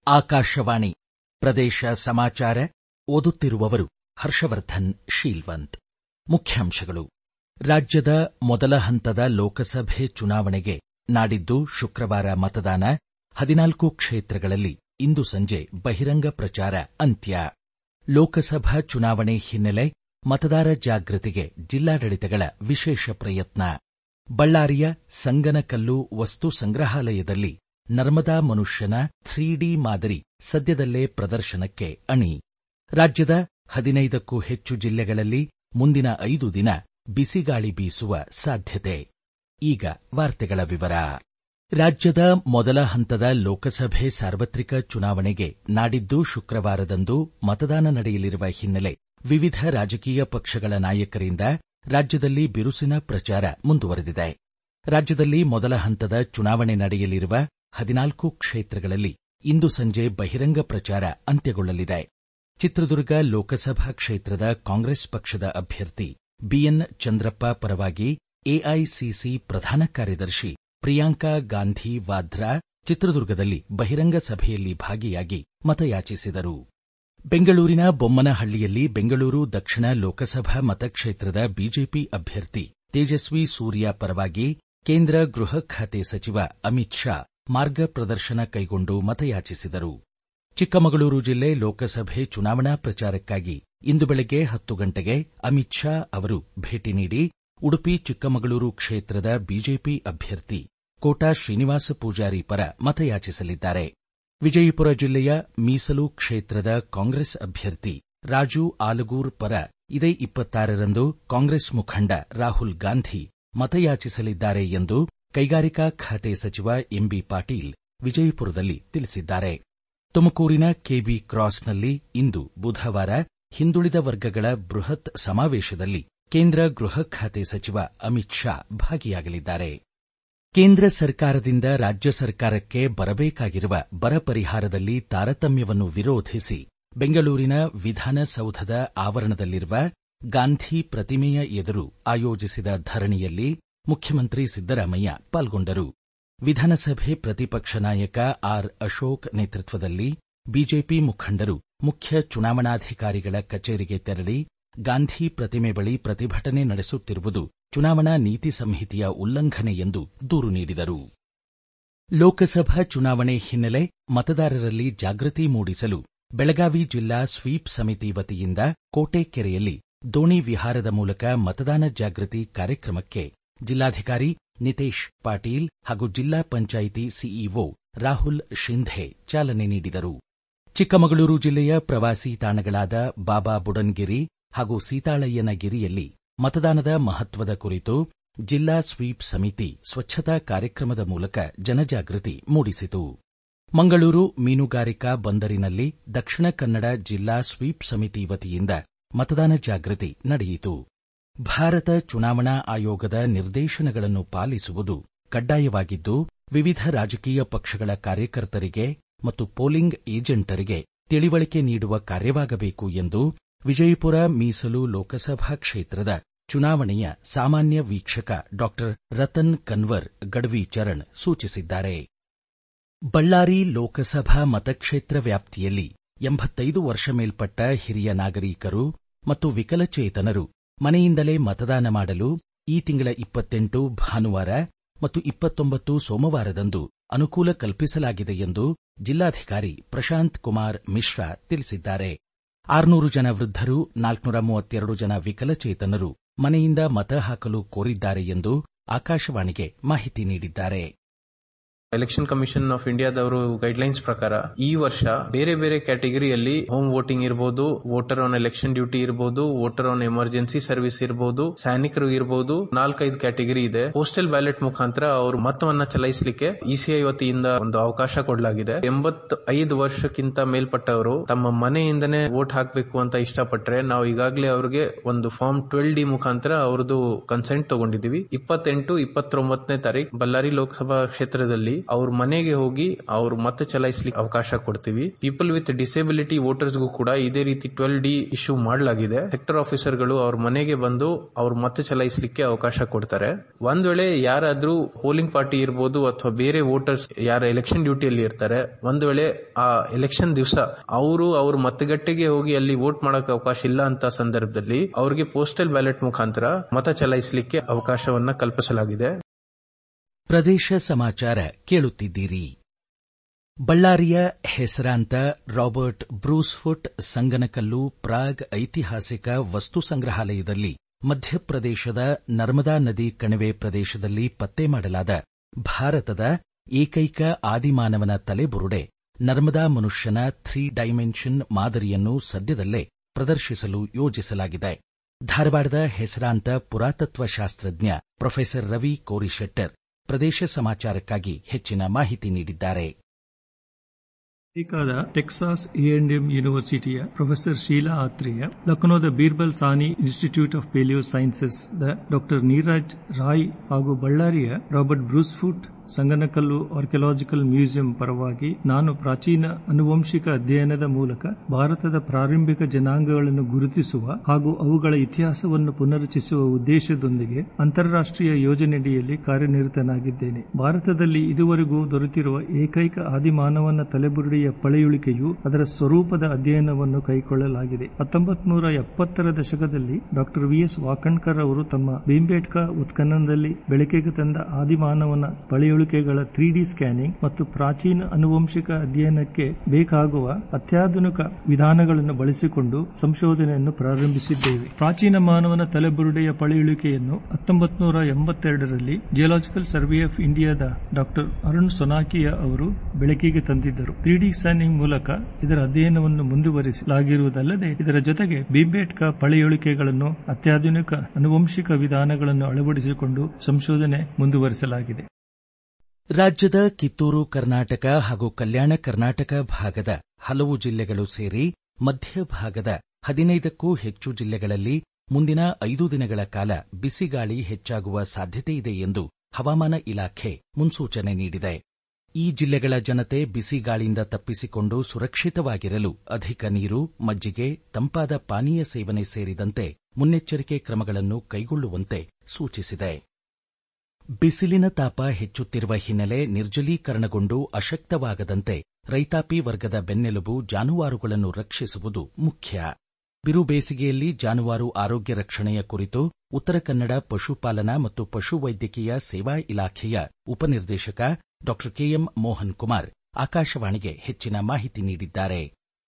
ಆಕಾಶವಾಣಿ ಪ್ರದೇಶ ಸಮಾಚಾರ ಓದುತ್ತಿರುವವರು ಹರ್ಷವರ್ಧನ್ ಶೀಲ್ವಂತ್ ಮುಖ್ಯಾಂಶಗಳು ರಾಜ್ಯದ ಮೊದಲ ಹಂತದ ಲೋಕಸಭೆ ಚುನಾವಣೆಗೆ ನಾಡಿದ್ದು ಶುಕ್ರವಾರ ಮತದಾನ ಹದಿನಾಲ್ಕು ಕ್ಷೇತ್ರಗಳಲ್ಲಿ ಇಂದು ಸಂಜೆ ಬಹಿರಂಗ ಪ್ರಚಾರ ಅಂತ್ಯ ಲೋಕಸಭಾ ಚುನಾವಣೆ ಹಿನ್ನೆಲೆ ಮತದಾರ ಜಾಗೃತಿಗೆ ಜಿಲ್ಲಾಡಳಿತಗಳ ವಿಶೇಷ ಪ್ರಯತ್ನ ಬಳ್ಳಾರಿಯ ಸಂಗನಕಲ್ಲು ವಸ್ತು ಸಂಗ್ರಹಾಲಯದಲ್ಲಿ ನರ್ಮದಾ ಮನುಷ್ಯನ ಥ್ರೀ ಡಿ ಮಾದರಿ ಸದ್ಯದಲ್ಲೇ ಪ್ರದರ್ಶನಕ್ಕೆ ಅಣಿ ರಾಜ್ಯದ ಹದಿನೈದಕ್ಕೂ ಹೆಚ್ಚು ಜಿಲ್ಲೆಗಳಲ್ಲಿ ಮುಂದಿನ ಐದು ದಿನ ಬಿಸಿಗಾಳಿ ಬೀಸುವ ಸಾಧ್ಯತೆ ಈಗ ವಾರ್ತೆಗಳ ವಿವರ ರಾಜ್ಯದ ಮೊದಲ ಹಂತದ ಲೋಕಸಭೆ ಸಾರ್ವತ್ರಿಕ ಚುನಾವಣೆಗೆ ನಾಡಿದ್ದು ಶುಕ್ರವಾರದಂದು ಮತದಾನ ನಡೆಯಲಿರುವ ಹಿನ್ನೆಲೆ ವಿವಿಧ ರಾಜಕೀಯ ಪಕ್ಷಗಳ ನಾಯಕರಿಂದ ರಾಜ್ಯದಲ್ಲಿ ಬಿರುಸಿನ ಪ್ರಚಾರ ಮುಂದುವರೆದಿದೆ ರಾಜ್ಯದಲ್ಲಿ ಮೊದಲ ಹಂತದ ಚುನಾವಣೆ ನಡೆಯಲಿರುವ ಹದಿನಾಲ್ಕು ಕ್ಷೇತ್ರಗಳಲ್ಲಿ ಇಂದು ಸಂಜೆ ಬಹಿರಂಗ ಪ್ರಚಾರ ಅಂತ್ಯಗೊಳ್ಳಲಿದೆ ಚಿತ್ರದುರ್ಗ ಲೋಕಸಭಾ ಕ್ಷೇತ್ರದ ಕಾಂಗ್ರೆಸ್ ಪಕ್ಷದ ಅಭ್ಯರ್ಥಿ ಬಿಎನ್ ಚಂದ್ರಪ್ಪ ಪರವಾಗಿ ಎಐಸಿಸಿ ಪ್ರಧಾನ ಕಾರ್ಯದರ್ಶಿ ಪ್ರಿಯಾಂಕಾ ಗಾಂಧಿ ವಾದ್ರಾ ಚಿತ್ರದುರ್ಗದಲ್ಲಿ ಬಹಿರಂಗ ಸಭೆಯಲ್ಲಿ ಭಾಗಿಯಾಗಿ ಮತಯಾಚಿಸಿದರು ಬೆಂಗಳೂರಿನ ಬೊಮ್ಮನಹಳ್ಳಿಯಲ್ಲಿ ಬೆಂಗಳೂರು ದಕ್ಷಿಣ ಲೋಕಸಭಾ ಮತಕ್ಷೇತ್ರದ ಬಿಜೆಪಿ ಅಭ್ಯರ್ಥಿ ತೇಜಸ್ವಿ ಸೂರ್ಯ ಪರವಾಗಿ ಕೇಂದ್ರ ಗೃಹ ಖಾತೆ ಸಚಿವ ಅಮಿತ್ ಶಾ ಮಾರ್ಗ ಪ್ರದರ್ಶನ ಕೈಗೊಂಡು ಮತಯಾಚಿಸಿದರು ಚಿಕ್ಕಮಗಳೂರು ಜಿಲ್ಲೆ ಲೋಕಸಭೆ ಚುನಾವಣಾ ಪ್ರಚಾರಕ್ಕಾಗಿ ಇಂದು ಬೆಳಗ್ಗೆ ಹತ್ತು ಗಂಟೆಗೆ ಅಮಿತ್ ಶಾ ಅವರು ಭೇಟಿ ನೀಡಿ ಉಡುಪಿ ಚಿಕ್ಕಮಗಳೂರು ಕ್ಷೇತ್ರದ ಬಿಜೆಪಿ ಅಭ್ಯರ್ಥಿ ಕೋಟಾ ಶ್ರೀನಿವಾಸ ಪೂಜಾರಿ ಪರ ಮತಯಾಚಿಸಲಿದ್ದಾರೆ ವಿಜಯಪುರ ಜಿಲ್ಲೆಯ ಮೀಸಲು ಕ್ಷೇತ್ರದ ಕಾಂಗ್ರೆಸ್ ಅಭ್ಯರ್ಥಿ ರಾಜು ಆಲಗೂರ್ ಪರ ಇದೇ ಇಪ್ಪತ್ತಾರರಂದು ಕಾಂಗ್ರೆಸ್ ಮುಖಂಡ ರಾಹುಲ್ ಗಾಂಧಿ ಮತಯಾಚಿಸಲಿದ್ದಾರೆ ಎಂದು ಕೈಗಾರಿಕಾ ಖಾತೆ ಸಚಿವ ಎಂಬಿ ಪಾಟೀಲ್ ವಿಜಯಪುರದಲ್ಲಿ ತಿಳಿಸಿದ್ದಾರೆ ತುಮಕೂರಿನ ಕೆಬಿ ಕ್ರಾಸ್ನಲ್ಲಿ ಇಂದು ಬುಧವಾರ ಹಿಂದುಳಿದ ವರ್ಗಗಳ ಬೃಹತ್ ಸಮಾವೇಶದಲ್ಲಿ ಕೇಂದ್ರ ಗೃಹ ಖಾತೆ ಸಚಿವ ಅಮಿತ್ ಶಾ ಭಾಗಿಯಾಗಲಿದ್ದಾರೆ ಕೇಂದ್ರ ಸರ್ಕಾರದಿಂದ ರಾಜ್ಯ ಸರ್ಕಾರಕ್ಕೆ ಬರಬೇಕಾಗಿರುವ ಬರ ಪರಿಹಾರದಲ್ಲಿ ತಾರತಮ್ಯವನ್ನು ವಿರೋಧಿಸಿ ಬೆಂಗಳೂರಿನ ವಿಧಾನಸೌಧದ ಆವರಣದಲ್ಲಿರುವ ಗಾಂಧಿ ಪ್ರತಿಮೆಯ ಎದುರು ಆಯೋಜಿಸಿದ ಧರಣಿಯಲ್ಲಿ ಮುಖ್ಯಮಂತ್ರಿ ಸಿದ್ದರಾಮಯ್ಯ ಪಾಲ್ಗೊಂಡರು ವಿಧಾನಸಭೆ ಪ್ರತಿಪಕ್ಷ ನಾಯಕ ಆರ್ ಅಶೋಕ್ ನೇತೃತ್ವದಲ್ಲಿ ಬಿಜೆಪಿ ಮುಖಂಡರು ಮುಖ್ಯ ಚುನಾವಣಾಧಿಕಾರಿಗಳ ಕಚೇರಿಗೆ ತೆರಳಿ ಗಾಂಧಿ ಪ್ರತಿಮೆ ಬಳಿ ಪ್ರತಿಭಟನೆ ನಡೆಸುತ್ತಿರುವುದು ಚುನಾವಣಾ ನೀತಿ ಸಂಹಿತೆಯ ಉಲ್ಲಂಘನೆ ಎಂದು ದೂರು ನೀಡಿದರು ಲೋಕಸಭಾ ಚುನಾವಣೆ ಹಿನ್ನೆಲೆ ಮತದಾರರಲ್ಲಿ ಜಾಗೃತಿ ಮೂಡಿಸಲು ಬೆಳಗಾವಿ ಜಿಲ್ಲಾ ಸ್ವೀಪ್ ಸಮಿತಿ ವತಿಯಿಂದ ಕೋಟೆಕೆರೆಯಲ್ಲಿ ದೋಣಿ ವಿಹಾರದ ಮೂಲಕ ಮತದಾನ ಜಾಗೃತಿ ಕಾರ್ಯಕ್ರಮಕ್ಕೆ ಜಿಲ್ಲಾಧಿಕಾರಿ ನಿತೇಶ್ ಪಾಟೀಲ್ ಹಾಗೂ ಜಿಲ್ಲಾ ಪಂಚಾಯಿತಿ ಸಿಇಒ ರಾಹುಲ್ ಶಿಂಧೆ ಚಾಲನೆ ನೀಡಿದರು ಚಿಕ್ಕಮಗಳೂರು ಜಿಲ್ಲೆಯ ಪ್ರವಾಸಿ ತಾಣಗಳಾದ ಬಾಬಾ ಬುಡನ್ಗಿರಿ ಹಾಗೂ ಸೀತಾಳಯ್ಯನಗಿರಿಯಲ್ಲಿ ಮತದಾನದ ಮಹತ್ವದ ಕುರಿತು ಜಿಲ್ಲಾ ಸ್ವೀಪ್ ಸಮಿತಿ ಸ್ವಚ್ಛತಾ ಕಾರ್ಯಕ್ರಮದ ಮೂಲಕ ಜನಜಾಗೃತಿ ಮೂಡಿಸಿತು ಮಂಗಳೂರು ಮೀನುಗಾರಿಕಾ ಬಂದರಿನಲ್ಲಿ ದಕ್ಷಿಣ ಕನ್ನಡ ಜಿಲ್ಲಾ ಸ್ವೀಪ್ ಸಮಿತಿ ವತಿಯಿಂದ ಮತದಾನ ಜಾಗೃತಿ ನಡೆಯಿತು ಭಾರತ ಚುನಾವಣಾ ಆಯೋಗದ ನಿರ್ದೇಶನಗಳನ್ನು ಪಾಲಿಸುವುದು ಕಡ್ಡಾಯವಾಗಿದ್ದು ವಿವಿಧ ರಾಜಕೀಯ ಪಕ್ಷಗಳ ಕಾರ್ಯಕರ್ತರಿಗೆ ಮತ್ತು ಪೋಲಿಂಗ್ ಏಜೆಂಟರಿಗೆ ತಿಳಿವಳಿಕೆ ನೀಡುವ ಕಾರ್ಯವಾಗಬೇಕು ಎಂದು ವಿಜಯಪುರ ಮೀಸಲು ಲೋಕಸಭಾ ಕ್ಷೇತ್ರದ ಚುನಾವಣೆಯ ಸಾಮಾನ್ಯ ವೀಕ್ಷಕ ಡಾ ರತನ್ ಕನ್ವರ್ ಗಡ್ವಿ ಚರಣ್ ಸೂಚಿಸಿದ್ದಾರೆ ಬಳ್ಳಾರಿ ಲೋಕಸಭಾ ಮತಕ್ಷೇತ್ರ ವ್ಯಾಪ್ತಿಯಲ್ಲಿ ಎಂಬತ್ತೈದು ವರ್ಷ ಮೇಲ್ಪಟ್ಟ ಹಿರಿಯ ನಾಗರಿಕರು ಮತ್ತು ವಿಕಲಚೇತನರು ಮನೆಯಿಂದಲೇ ಮತದಾನ ಮಾಡಲು ಈ ತಿಂಗಳ ಇಪ್ಪತ್ತೆಂಟು ಭಾನುವಾರ ಮತ್ತು ಇಪ್ಪತ್ತೊಂಬತ್ತು ಸೋಮವಾರದಂದು ಅನುಕೂಲ ಕಲ್ಪಿಸಲಾಗಿದೆ ಎಂದು ಜಿಲ್ಲಾಧಿಕಾರಿ ಪ್ರಶಾಂತ್ ಕುಮಾರ್ ಮಿಶ್ರಾ ತಿಳಿಸಿದ್ದಾರೆ ಆರುನೂರು ಜನ ವೃದ್ಧರು ನಾಲ್ಕುನೂರ ಮೂವತ್ತೆರಡು ಜನ ವಿಕಲಚೇತನರು ಮನೆಯಿಂದ ಮತ ಹಾಕಲು ಕೋರಿದ್ದಾರೆ ಎಂದು ಆಕಾಶವಾಣಿಗೆ ಮಾಹಿತಿ ನೀಡಿದ್ದಾರೆ ಎಲೆಕ್ಷನ್ ಕಮಿಷನ್ ಆಫ್ ಇಂಡಿಯಾದವರು ಗೈಡ್ಲೈನ್ಸ್ ಪ್ರಕಾರ ಈ ವರ್ಷ ಬೇರೆ ಬೇರೆ ಕ್ಯಾಟಗರಿಯಲ್ಲಿ ಹೋಮ್ ವೋಟಿಂಗ್ ಇರಬಹುದು ವೋಟರ್ ಆನ್ ಎಲೆಕ್ಷನ್ ಡ್ಯೂಟಿ ಇರಬಹುದು ವೋಟರ್ ಆನ್ ಎಮರ್ಜೆನ್ಸಿ ಸರ್ವಿಸ್ ಇರಬಹುದು ಸೈನಿಕರು ಇರಬಹುದು ನಾಲ್ಕೈದು ಕ್ಯಾಟಗರಿ ಇದೆ ಪೋಸ್ಟಲ್ ಬ್ಯಾಲೆಟ್ ಮುಖಾಂತರ ಅವರು ಮತವನ್ನ ಚಲಾಯಿಸಲಿಕ್ಕೆ ಇಸಿಐ ವತಿಯಿಂದ ಒಂದು ಅವಕಾಶ ಕೊಡಲಾಗಿದೆ ಎಂಬತ್ ಐದು ವರ್ಷಕ್ಕಿಂತ ಮೇಲ್ಪಟ್ಟವರು ತಮ್ಮ ಮನೆಯಿಂದನೇ ವೋಟ್ ಹಾಕಬೇಕು ಅಂತ ಇಷ್ಟಪಟ್ರೆ ನಾವು ಈಗಾಗಲೇ ಅವರಿಗೆ ಒಂದು ಫಾರ್ಮ್ ಟ್ವೆಲ್ ಡಿ ಮುಖಾಂತರ ಅವ್ರದ್ದು ಕನ್ಸೆಂಟ್ ತಗೊಂಡಿದೀವಿ ಇಪ್ಪತ್ತೆಂಟು ಇಪ್ಪತ್ತೊಂಬತ್ತನೇ ತಾರೀಕು ಬಳ್ಳಾರಿ ಲೋಕಸಭಾ ಕ್ಷೇತ್ರದಲ್ಲಿ ಅವ್ರ ಮನೆಗೆ ಹೋಗಿ ಅವ್ರು ಮತ ಚಲಾಯಿಸಲಿಕ್ಕೆ ಅವಕಾಶ ಕೊಡ್ತೀವಿ ಪೀಪಲ್ ವಿತ್ ಡಿಸೇಬಿಲಿಟಿ ವೋಟರ್ಸ್ಗೂ ಕೂಡ ಇದೇ ರೀತಿ ಟ್ವೆಲ್ ಡಿ ಇಶ್ಯೂ ಮಾಡಲಾಗಿದೆ ಸೆಕ್ಟರ್ ಆಫೀಸರ್ಗಳು ಅವ್ರ ಮನೆಗೆ ಬಂದು ಅವ್ರ ಮತ ಚಲಾಯಿಸಲಿಕ್ಕೆ ಅವಕಾಶ ಕೊಡ್ತಾರೆ ಒಂದ್ ವೇಳೆ ಯಾರಾದ್ರೂ ಪೋಲಿಂಗ್ ಪಾರ್ಟಿ ಇರ್ಬೋದು ಅಥವಾ ಬೇರೆ ವೋಟರ್ಸ್ ಯಾರ ಎಲೆಕ್ಷನ್ ಡ್ಯೂಟಿಯಲ್ಲಿ ಇರ್ತಾರೆ ಒಂದ್ ವೇಳೆ ಆ ಎಲೆಕ್ಷನ್ ದಿವಸ ಅವರು ಅವ್ರ ಮತಗಟ್ಟೆಗೆ ಹೋಗಿ ಅಲ್ಲಿ ವೋಟ್ ಮಾಡಕ್ ಅವಕಾಶ ಇಲ್ಲ ಅಂತ ಸಂದರ್ಭದಲ್ಲಿ ಅವ್ರಿಗೆ ಪೋಸ್ಟಲ್ ಬ್ಯಾಲೆಟ್ ಮುಖಾಂತರ ಮತ ಚಲಾಯಿಸಲಿಕ್ಕೆ ಅವಕಾಶವನ್ನ ಕಲ್ಪಿಸಲಾಗಿದೆ ಪ್ರದೇಶ ಸಮಾಚಾರ ಕೇಳುತ್ತಿದ್ದೀರಿ ಬಳ್ಳಾರಿಯ ಹೆಸರಾಂತ ರಾಬರ್ಟ್ ಬ್ರೂಸ್ಫುಟ್ ಸಂಗನಕಲ್ಲು ಪ್ರಾಗ್ ಐತಿಹಾಸಿಕ ವಸ್ತು ಸಂಗ್ರಹಾಲಯದಲ್ಲಿ ಮಧ್ಯಪ್ರದೇಶದ ನರ್ಮದಾ ನದಿ ಕಣಿವೆ ಪ್ರದೇಶದಲ್ಲಿ ಪತ್ತೆ ಮಾಡಲಾದ ಭಾರತದ ಏಕೈಕ ಆದಿಮಾನವನ ತಲೆಬುರುಡೆ ನರ್ಮದಾ ಮನುಷ್ಯನ ಥ್ರೀ ಡೈಮೆನ್ಷನ್ ಮಾದರಿಯನ್ನು ಸದ್ಯದಲ್ಲೇ ಪ್ರದರ್ಶಿಸಲು ಯೋಜಿಸಲಾಗಿದೆ ಧಾರವಾಡದ ಹೆಸರಾಂತ ಪುರಾತತ್ವ ಶಾಸ್ತ್ರಜ್ಞ ಪ್ರೊಫೆಸರ್ ರವಿ ಕೋರಿಶೆಟ್ಟರ್ ಪ್ರದೇಶ ಸಮಾಚಾರಕ್ಕಾಗಿ ಹೆಚ್ಚಿನ ಮಾಹಿತಿ ನೀಡಿದ್ದಾರೆ ಅಮೆರಿಕಾದ ಟೆಕ್ಸಾಸ್ ಎ&ಎಂ ಯೂನಿವರ್ಸಿಟಿಯ ಪ್ರೊಫೆಸರ್ ಶೀಲಾ ಆತ್ರೇಯ ಲಕ್ನೋದ Birbal Sahni institute of palaeo sciences the doctor Neeraj Rai ಹಾಗೂ ಬಳ್ಳಾರಿಯ Robert Bruce Foote Sanganakallu archaeological museum ಪರವಾಗಿ ನಾನು ಪ್ರಾಚೀನ ಅನುವಂಶಿಕ ಅಧ್ಯಯನದ ಮೂಲಕ ಭಾರತದ ಪ್ರಾರಂಭಿಕ ಜನಾಂಗಗಳನ್ನು ಗುರುತಿಸುವ ಹಾಗೂ ಅವುಗಳ ಇತಿಹಾಸವನ್ನು ಪುನರುಚಿಸುವ ಉದ್ದೇಶದೊಂದಿಗೆ ಅಂತಾರಾಷ್ಟೀಯ ಯೋಜನೆಯಡಿಯಲ್ಲಿ ಕಾರ್ಯನಿರತನಾಗಿದ್ದೇನೆ ಭಾರತದಲ್ಲಿ ಇದುವರೆಗೂ ದೊರೆತಿರುವ ಏಕೈಕ ಆದಿಮಾನವನ ತಲೆಬುರುಡೆಯ ಪಳೆಯುಳಿಕೆಯು ಅದರ ಸ್ವರೂಪದ ಅಧ್ಯಯನವನ್ನು ಕೈಗೊಳ್ಳಲಾಗಿದೆ ಹತ್ತೊಂಬತ್ ನೂರ ಎಪ್ಪತ್ತರ ದಶಕದಲ್ಲಿ ಡಾಕ್ಟರ್ ವಿಎಸ್ ವಾಕಣ್ಕರ್ ಅವರು ತಮ್ಮ ಭೀಂಬೇಟ್ಕಾ ಉತ್ಖನನದಲ್ಲಿ ಬೆಳಕಿಗೆ ತಂದ ಆದಿಮಾನವನ ಪಳೆಯುಳಿಕೆಗಳ ತ್ರೀ ಡಿ ಸ್ಕ್ಯಾನಿಂಗ್ ಮತ್ತು ಪ್ರಾಚೀನ ಅನುವಂಶಿಕ ಅಧ್ಯಯನಕ್ಕೆ ಬೇಕಾಗುವ ಅತ್ಯಾಧುನಿಕ ವಿಧಾನಗಳನ್ನು ಬಳಸಿಕೊಂಡು ಸಂಶೋಧನೆಯನ್ನು ಪ್ರಾರಂಭಿಸಿದ್ದೇವೆ ಪ್ರಾಚೀನ ಮಾನವನ ತಲೆಬುರುಡೆಯ ಪಳೆಯುಳಿಕೆಯನ್ನು ಹತ್ತೊಂಬತ್ ನೂರ ಎಂಬತ್ತೆರಡರಲ್ಲಿ ಜಿಯೋಲಾಜಿಕಲ್ ಸರ್ವೆ ಆಫ್ ಇಂಡಿಯಾದ ಡಾಕ್ಟರ್ ಅರುಣ್ ಸೊನಾಕಿಯ ಅವರು ಬೆಳಕಿಗೆ ತಂದಿದ್ದರು ತ್ರೀ ಡಿ ಸ್ಕ್ಯಾನಿಂಗ್ ಮೂಲಕ ಇದರ ಅಧ್ಯಯನವನ್ನು ಮುಂದುವರಿಸಲಾಗಿರುವುದಲ್ಲದೆ ಇದರ ಜೊತೆಗೆ ಬಿಂಬೇಟ್ಕಾ ಪಳೆಯುಳಿಕೆಗಳನ್ನು ಅತ್ಯಾಧುನಿಕ ಅನುವಂಶಿಕ ವಿಧಾನಗಳನ್ನು ಅಳವಡಿಸಿಕೊಂಡು ಸಂಶೋಧನೆ ಮುಂದುವರಿಸಲಾಗಿದೆ ರಾಜ್ಯದ ಕಿತ್ತೂರು ಕರ್ನಾಟಕ ಹಾಗೂ ಕಲ್ಯಾಣ ಕರ್ನಾಟಕ ಭಾಗದ ಹಲವು ಜಿಲ್ಲೆಗಳು ಸೇರಿ ಮಧ್ಯಭಾಗದ ಹದಿನೈದಕ್ಕೂ ಹೆಚ್ಚು ಜಿಲ್ಲೆಗಳಲ್ಲಿ ಮುಂದಿನ ಐದು ದಿನಗಳ ಕಾಲ ಬಿಸಿಗಾಳಿ ಹೆಚ್ಚಾಗುವ ಸಾಧ್ಯತೆಯಿದೆ ಎಂದು ಹವಾಮಾನ ಇಲಾಖೆ ಮುನ್ಸೂಚನೆ ನೀಡಿದೆ ಈ ಜಿಲ್ಲೆಗಳ ಜನತೆ ಬಿಸಿಗಾಳಿಯಿಂದ ತಪ್ಪಿಸಿಕೊಂಡು ಸುರಕ್ಷಿತವಾಗಿರಲು ಅಧಿಕ ನೀರು ಮಜ್ಜಿಗೆ ತಂಪಾದ ಪಾನೀಯ ಸೇವನೆ ಸೇರಿದಂತೆ ಮುನ್ನೆಚ್ಚರಿಕೆ ಕ್ರಮಗಳನ್ನು ಕೈಗೊಳ್ಳುವಂತೆ ಸೂಚಿಸಿದೆ ಬಿಸಿಲಿನ ತಾಪ ಹೆಚ್ಚುತ್ತಿರುವ ಹಿನ್ನೆಲೆ ನಿರ್ಜಲೀಕರಣಗೊಂಡು ಅಶಕ್ತವಾಗದಂತೆ ರೈತಾಪಿ ವರ್ಗದ ಬೆನ್ನೆಲುಬು ಜಾನುವಾರುಗಳನ್ನು ರಕ್ಷಿಸುವುದು ಮುಖ್ಯ ಬಿರು ಬೇಸಿಗೆಯಲ್ಲಿ ಜಾನುವಾರು ಆರೋಗ್ಯ ರಕ್ಷಣೆಯ ಕುರಿತು ಉತ್ತರ ಕನ್ನಡ ಪಶುಪಾಲನಾ ಮತ್ತು ಪಶುವೈದ್ಯಕೀಯ ಸೇವಾ ಇಲಾಖೆಯ ಉಪನಿರ್ದೇಶಕ ಡಾ ಕೆಎಂ ಮೋಹನ್ ಕುಮಾರ್ ಆಕಾಶವಾಣಿಗೆ ಹೆಚ್ಚಿನ ಮಾಹಿತಿ ನೀಡಿದ್ದಾರೆ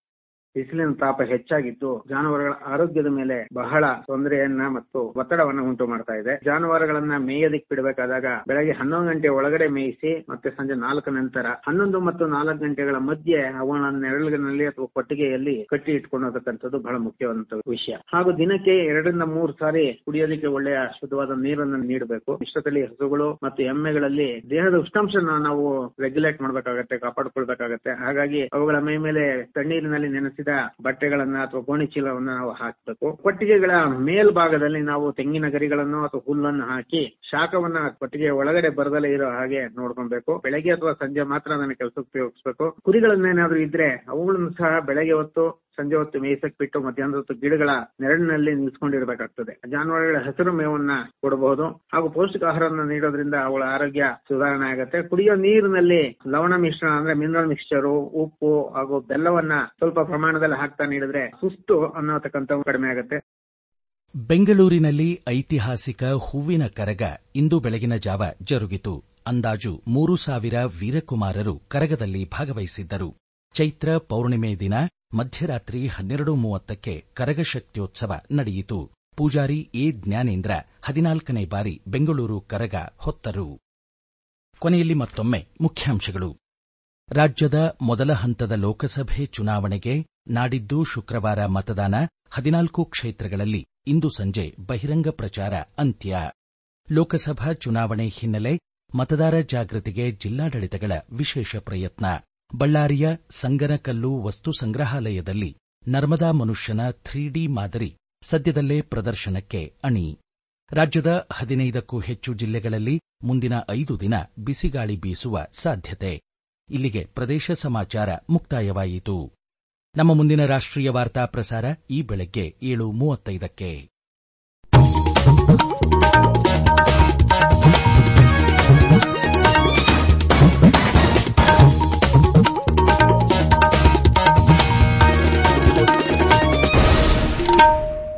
ಬಿಸಿಲಿನ ತಾಪ ಹೆಚ್ಚಾಗಿದ್ದು ಜಾನುವಾರುಗಳ ಆರೋಗ್ಯದ ಮೇಲೆ ಬಹಳ ತೊಂದರೆಯನ್ನ ಮತ್ತು ಒತ್ತಡವನ್ನ ಉಂಟು ಮಾಡ್ತಾ ಇದೆ ಜಾನುವಾರುಗಳನ್ನ ಮೇಯದಿಕ್ ಬಿಡಬೇಕಾದಾಗ ಬೆಳಗ್ಗೆ ಹನ್ನೊಂದು ಗಂಟೆ ಒಳಗಡೆ ಮೇಯಿಸಿ ಮತ್ತೆ ಸಂಜೆ ನಾಲ್ಕು ನಂತರ ಹನ್ನೊಂದು ಮತ್ತು ನಾಲ್ಕು ಗಂಟೆಗಳ ಮಧ್ಯೆ ಅವುಗಳನ್ನ ನೆರಳಿನಲ್ಲಿ ಅಥವಾ ಕೊಟ್ಟಿಗೆಯಲ್ಲಿ ಕಟ್ಟಿ ಇಟ್ಕೊಳ್ಳತಕ್ಕಂಥದ್ದು ಬಹಳ ಮುಖ್ಯವಾದಂತ ವಿಷಯ ಹಾಗೂ ದಿನಕ್ಕೆ ಎರಡರಿಂದ ಮೂರು ಸಾರಿ ಕುಡಿಯೋದಕ್ಕೆ ಒಳ್ಳೆಯ ಶುದ್ಧವಾದ ನೀರನ್ನು ನೀಡಬೇಕು ಮಿಶ್ರತಳಿ ಹಸುಗಳು ಮತ್ತು ಎಮ್ಮೆಗಳಲ್ಲಿ ದೇಹದ ಉಷ್ಣಾಂಶನ ನಾವು ರೆಗ್ಯುಲೇಟ್ ಮಾಡಬೇಕಾಗತ್ತೆ ಕಾಪಾಡಿಕೊಳ್ಬೇಕಾಗತ್ತೆ ಹಾಗಾಗಿ ಅವುಗಳ ಮೈ ಮೇಲೆ ತಣ್ಣೀರಿನಲ್ಲಿ ನೆನೆಸಿ ಬಟ್ಟೆಗಳನ್ನ ಅಥವಾ ಗೋಣಿ ಚೀಲವನ್ನ ನಾವು ಹಾಕಬೇಕು ಕೊಟ್ಟಿಗೆಗಳ ಮೇಲ್ಭಾಗದಲ್ಲಿ ನಾವು ತೆಂಗಿನ ಗರಿಗಳನ್ನು ಅಥವಾ ಹುಲ್ಲನ್ನು ಹಾಕಿ ಶಾಖವನ್ನ ಕೊಟ್ಟಿಗೆ ಒಳಗಡೆ ಬರದಲ್ಲೇ ಇರೋ ಹಾಗೆ ನೋಡ್ಕೊಬೇಕು ಬೆಳಗ್ಗೆ ಅಥವಾ ಸಂಜೆ ಮಾತ್ರ ಅದನ್ನ ಕೆಲಸಕ್ಕೆ ಉಪಯೋಗಿಸಬೇಕು ಕುರಿಗಳನ್ನೇನಾದ್ರೂ ಇದ್ರೆ ಅವುಗಳನ್ನು ಸಹ ಬೆಳಗ್ಗೆ ಹೊತ್ತು ಸಂಜೆ ಹೊತ್ತು ಮೇಯ್ಸಕ್ ಬಿಟ್ಟು ಮಧ್ಯಾಹ್ನದ ಹೊತ್ತು ಗಿಡಗಳ ನೆರಳಿನಲ್ಲಿ ನಿಲ್ಸ್ಕೊಂಡಿರ್ಬೇಕಾಗ್ತದೆ ಜಾನುವಾರುಗಳ ಹಸಿರು ಮೇವನ್ನ ಕೊಡಬಹುದು ಹಾಗೂ ಪೌಷ್ಟಿಕ ಆಹಾರವನ್ನು ನೀಡೋದ್ರಿಂದ ಅವಳ ಆರೋಗ್ಯ ಸುಧಾರಣೆ ಆಗುತ್ತೆ ಕುಡಿಯೋ ನೀರಿನಲ್ಲಿ ಲವಣ ಮಿಶ್ರಣ ಅಂದ್ರೆ ಮಿನರಲ್ ಮಿಕ್ಸ್ಚರು ಉಪ್ಪು ಹಾಗೂ ಬೆಲ್ಲವನ್ನ ಸ್ವಲ್ಪ ಪ್ರಮಾಣದಲ್ಲಿ ಹಾಕ್ತಾ ನೀಡಿದ್ರೆ ಸುಸ್ತು ಅನ್ನೋತಕ್ಕಂಥ ಕಡಿಮೆ ಆಗುತ್ತೆ ಬೆಂಗಳೂರಿನಲ್ಲಿ ಐತಿಹಾಸಿಕ ಹೂವಿನ ಕರಗ ಇಂದು ಬೆಳಗಿನ ಜಾವ ಜರುಗಿತು ಅಂದಾಜು ಮೂರು ಸಾವಿರ ವೀರಕುಮಾರರು ಕರಗದಲ್ಲಿ ಭಾಗವಹಿಸಿದ್ದರು ಚೈತ್ರ ಪೌರ್ಣಿಮೆ ದಿನ ಮಧ್ಯರಾತ್ರಿ ಹನ್ನೆರಡು ಮೂವತ್ತಕ್ಕೆ ಕರಗಶಕ್ತ್ಯೋತ್ಸವ ನಡೆಯಿತು ಪೂಜಾರಿ ಎ ಜ್ಞಾನೇಂದ್ರ ಹದಿನಾಲ್ಕನೇ ಬಾರಿ ಬೆಂಗಳೂರು ಕರಗ ಹೊತ್ತರು ಕೊನೆಯಲ್ಲಿ ಮತ್ತೊಮ್ಮೆ ಮುಖ್ಯಾಂಶಗಳು ರಾಜ್ಯದ ಮೊದಲ ಹಂತದ ಲೋಕಸಭೆ ಚುನಾವಣೆಗೆ ನಾಡಿದ್ದು ಶುಕ್ರವಾರ ಮತದಾನ ಹದಿನಾಲ್ಕು ಕ್ಷೇತ್ರಗಳಲ್ಲಿ ಇಂದು ಸಂಜೆ ಬಹಿರಂಗ ಪ್ರಚಾರ ಅಂತ್ಯ ಲೋಕಸಭಾ ಚುನಾವಣೆ ಹಿನ್ನೆಲೆ ಮತದಾರ ಜಾಗೃತಿಗೆ ಜಿಲ್ಲಾಡಳಿತಗಳ ವಿಶೇಷ ಪ್ರಯತ್ನ ಬಳ್ಳಾರಿಯ ಸಂಗನಕಲ್ಲು ವಸ್ತು ಸಂಗ್ರಹಾಲಯದಲ್ಲಿ ನರ್ಮದಾ ಮನುಷ್ಯನ ಥ್ರೀ ಡಿ ಮಾದರಿ ಸದ್ಯದಲ್ಲೇ ಪ್ರದರ್ಶನಕ್ಕೆ ಅಣಿ ರಾಜ್ಯದ ಹದಿನೈದಕ್ಕೂ ಹೆಚ್ಚು ಜಿಲ್ಲೆಗಳಲ್ಲಿ ಮುಂದಿನ ಐದು ದಿನ ಬಿಸಿಗಾಳಿ ಬೀಸುವ ಸಾಧ್ಯತೆ ಇಲ್ಲಿಗೆ ಪ್ರದೇಶ ಸಮಾಚಾರ ಮುಕ್ತಾಯವಾಯಿತು ನಮ್ಮ ಮುಂದಿನ ರಾಷ್ಟ್ರೀಯ ವಾರ್ತಾ ಪ್ರಸಾರ ಈ ಬೆಳಗ್ಗೆ ಏಳು ಮೂವತ್ತೈದಕ್ಕೆ